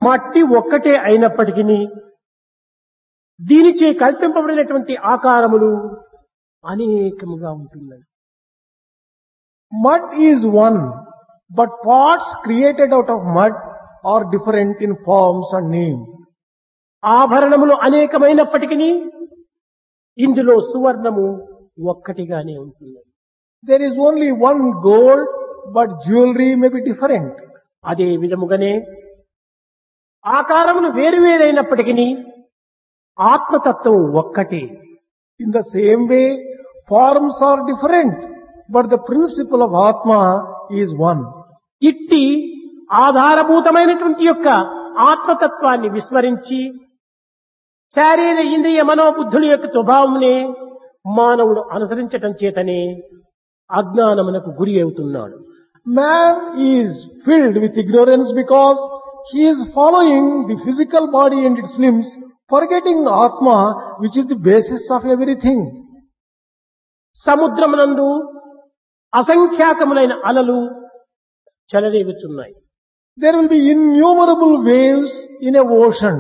మట్టి ఒక్కటే అయినప్పటికీ దీనిచే కల్పింపబడినటువంటి ఆకారములు అనేకముగా ఉంటున్నాయి Mud is one, but parts created out of mud are different in forms and name. ఆభరణములు అనేకమైనప్పటికీ ఇందులో సువర్ణము ఒక్కటిగానే ఉంటుంది There is only one gold, but jewelry may be different. అదే విధముగానే ఆకారములు వేరువేరైనప్పటికీ ఆత్మతత్వం ఒక్కటే In the same way, forms are different, but the principle of Atma is one. ఇట్టి ఆధారభూతమైనటువంటి యొక్క ఆత్మతత్వాన్ని విస్మరించి శారీర ఇంద్రియ మనోబుద్ధుల యొక్క స్వభావమునే మానవుడు అనుసరించటం చేతనే అజ్ఞానమునకు గురి అవుతున్నాడు Man is filled with ignorance because he is following the physical body and its limbs, forgetting Atma, which is the basis of everything. సముద్రమునందు అసంఖ్యాకములైన అలలు చెలరేగుతున్నాయి There will be innumerable waves in a ocean.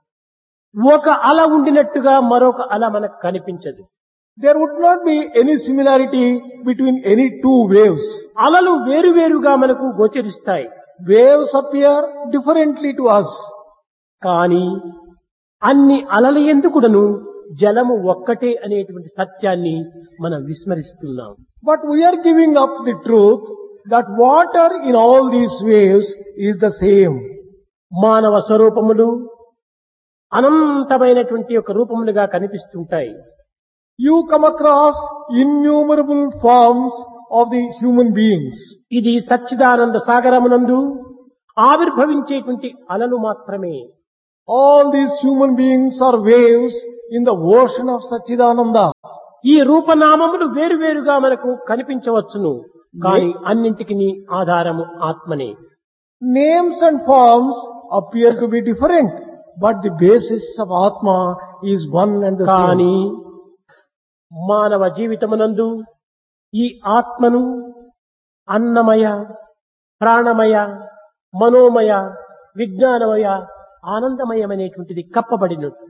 ఒక అల ఉండినట్టుగా మరొక అల మనకు కనిపించదు There would not be any similarity between any two waves. అలలు వేరువేరుగా మనకు గోచరిస్తాయి Waves appear differently to us. కానీ అన్ని అలల ఎందుకుడను జలము ఒక్కటే అనేటువంటి సత్యాన్ని మనం విస్మరిస్తున్నాం But we are giving up the truth that water in all these waves is the same. మానవ స్వరూపములు అనంతమైనటువంటి ఒక రూపములుగా కనిపిస్తుంటాయి You come across innumerable forms of the human beings. ఇది సచ్చిదానంద సాగరమునందు ఆవిర్భవించేటువంటి అలలు మాత్రమే All these human beings are waves in the ocean of Sachidananda. ఈ రూపనామములు వేరువేరుగా మనకు కనిపించవచ్చును కానీ అన్నింటికి ఆధారము ఆత్మనే Names and forms appear to be different, but the basis of Atma is one and the కానీ same. మానవ జీవితమునందు ఈ ఆత్మను అన్నమయ ప్రాణమయ మనోమయ విజ్ఞానమయ ఆనందమయమైనటువంటిది కప్పబడినట్టు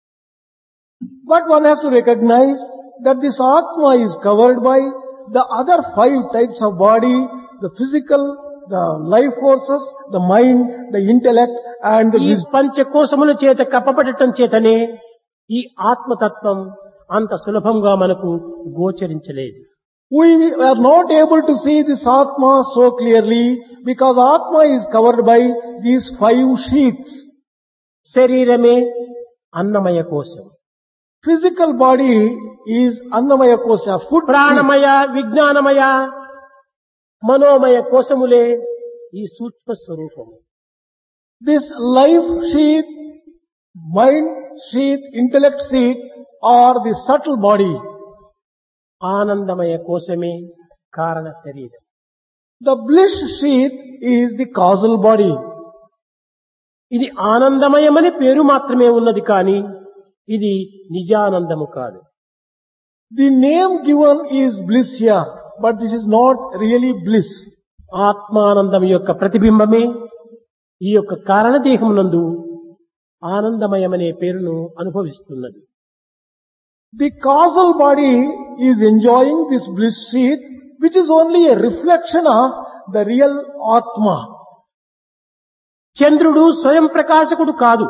But one has to recognize that this Atma is covered by the other five types of body, the physical, the life forces, the mind, the intellect, and the ఈ wisdom. పంచకోశముల చేత కప్పబడటం చేతనే ఈ ఆత్మతత్వం అంత సులభంగా మనకు గోచరించలేదు We are not able to see this Atma so clearly because Atma is covered by these five sheaths. శరీరమే అన్నమయ కోశం Physical body is Annamaya Kosha, food. ప్రాణమయ విజ్ఞానమయ మనోమయ కోశములే ఈ సూక్ష్మ స్వరూపము This life sheath, mind sheath, intellect sheath are the subtle body. ఆనందమయ కోశమే కారణ శరీరం The bliss sheath is the causal body. ఇది ఆనందమయమని పేరు మాత్రమే ఉన్నది కానీ ఇది నిజానందము కాదు The name given is bliss here, but this is not really bliss. ఆత్మానందం యొక్క ప్రతిబింబమే ఈ యొక్క కారణదేహమునందు ఆనందమయమనే పేరును అనుభవిస్తున్నది The causal body is enjoying this bliss sheath, which is only a reflection of the real Atma. చంద్రుడు స్వయం ప్రకాశకుడు కాదు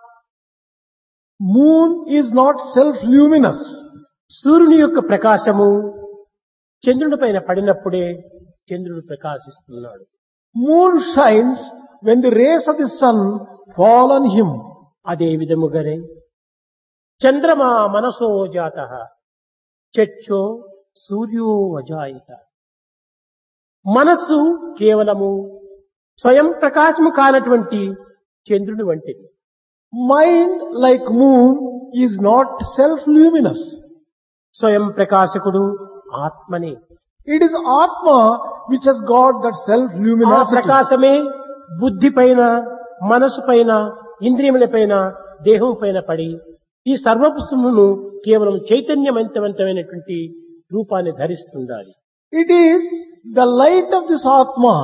Moon is not self-luminous. సూర్యుని యొక్క ప్రకాశము చంద్రుని పైన పడినప్పుడే చంద్రుడు ప్రకాశిస్తున్నాడు Moon shines when the rays of the sun fall on him. అదే విధముగానే చంద్రమా మనసో జాత చక్షో సూర్యో అజాయిత మనస్సు కేవలము స్వయం ప్రకాశము కానటువంటి చంద్రుని వంటిది Mind, like moon, is not self-luminous. స్వయం ప్రకాశకుడు ఆత్మనే It is Atma which has got that ఆ self-luminosity. ప్రకాశమే బుద్ధి పైన మనసు పైన ఇంద్రియముల పైన దేహం పైన పడి ఈ సర్వపుష్పమును కేవలం చైతన్యవంతమైనటువంటి రూపాన్ని ధరిస్తుండాలి It is the light of this Atma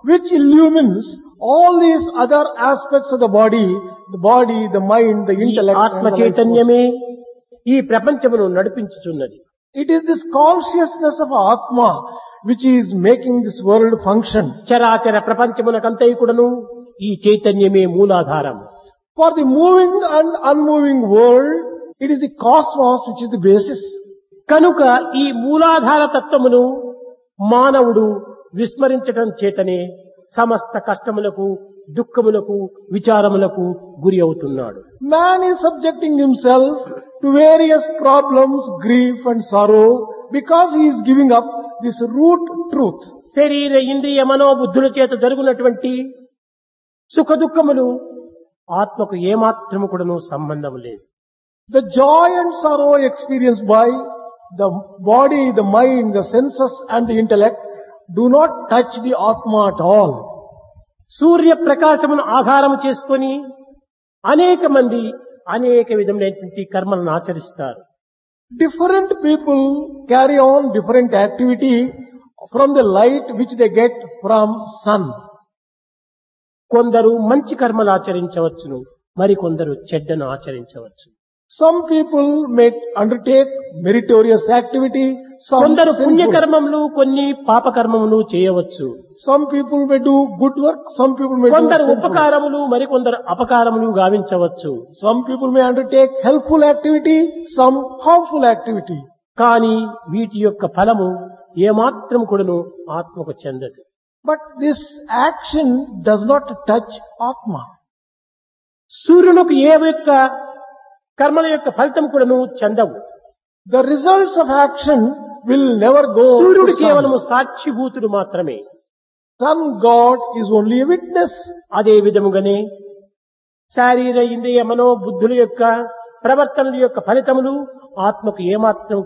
which illumines all these other aspects of the body, the body, the mind, the ఈ intellect. ఆత్మ and the life force. చైతన్యమే ఈ ప్రపంచమును నడిపించుచున్నది It is this consciousness of Atma which is making this world function. చరాచర ప్రపంచమునకంతై కూడాను ఈ చైతన్యమే మూలాధారం For the moving and unmoving world, it is the cosmos which is the basis. కనుక ఈ మూలాధార తత్వమును మానవుడు విస్మరించటం చేతనే సమస్త కష్టములకు దుఃఖములకు విచారములకు గురి అవుతున్నాడు Man is subjecting himself to various problems, grief and sorrow because he is giving up this root truth. శరీర ఇంద్రియ మనోబుద్ధుల చేత జరుగునటువంటి సుఖ దుఃఖములు ఆత్మకు ఏమాత్రము కూడాను సంబంధం లేదు The joy and sorrow experienced by the body, the mind, the senses and the intellect do not touch the Atma at all. సూర్య ప్రకాశమును ఆధారము చేసుకొని అనేక మంది అనేక విధములైనటువంటి కర్మలను ఆచరిస్తారు Different people carry on different activity from the light which they get from sun. కొందరు మంచి కర్మలు ఆచరించవచ్చును మరికొందరు చెడ్డను ఆచరించవచ్చు Some people may undertake meritorious activity, some కొందరు sinful. పుణ్యకర్మములు కొన్ని పాపకర్మములు చేయవచ్చు Some people may do good work, some people may do కొందరు sinful. ఉపకారములు మరికొందరు అపకారములు గావించవచ్చు Some people may undertake helpful activity, some harmful activity. కానీ వీటి యొక్క ఫలము ఏమాత్రం కూడాను ఆత్మకు చెందదు But this action does not touch Atma. సూర్యునికి ఏ యొక్క కర్మల యొక్క ఫలితం కూడాను చెందవు The results of action will never go సూర్యుడు to కేవలము sun. సాక్షిభూతుడు మాత్రమే Sun God is only a witness. అదే విధముగానే శారీర ఇంద్రియ మనోబుద్ధుల యొక్క ప్రవర్తనల యొక్క ఫలితములు ఆత్మకు ఏమాత్రం